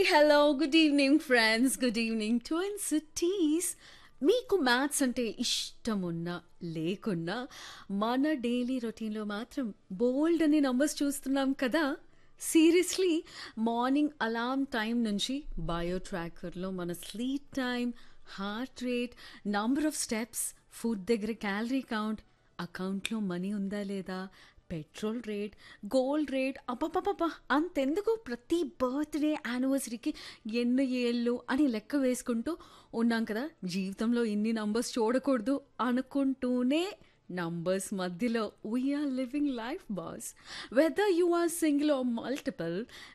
hello good evening friends good evening twin cities మీకు maths అంటే ఇష్టం ఉన్నా లేకున్నా మన డైలీ రొటీన్లో మాత్రం బోల్డ్ అని నంబర్స్ చూస్తున్నాం కదా సీరియస్లీ మార్నింగ్ అలార్మ్ టైం నుంచి బయో ట్రాకర్లో మన sleep time heart rate number of steps food దగ్గర క్యాలరీ కౌంట్ అకౌంట్లో మనీ ఉందా లేదా పెట్రోల్ రేట్ గోల్డ్ రేట్ అబ్బబ్బబ్బా అంతెందుకు ప్రతి బర్త్డే యానివర్సరీకి ఎన్ని ఏళ్ళు అని లెక్క వేసుకుంటూ ఉన్నాం కదా జీవితంలో ఇన్ని నంబర్స్ చూడకూడదు అనుకుంటూనే నంబర్స్ మధ్యలో we're living life boss whether you are single or multiple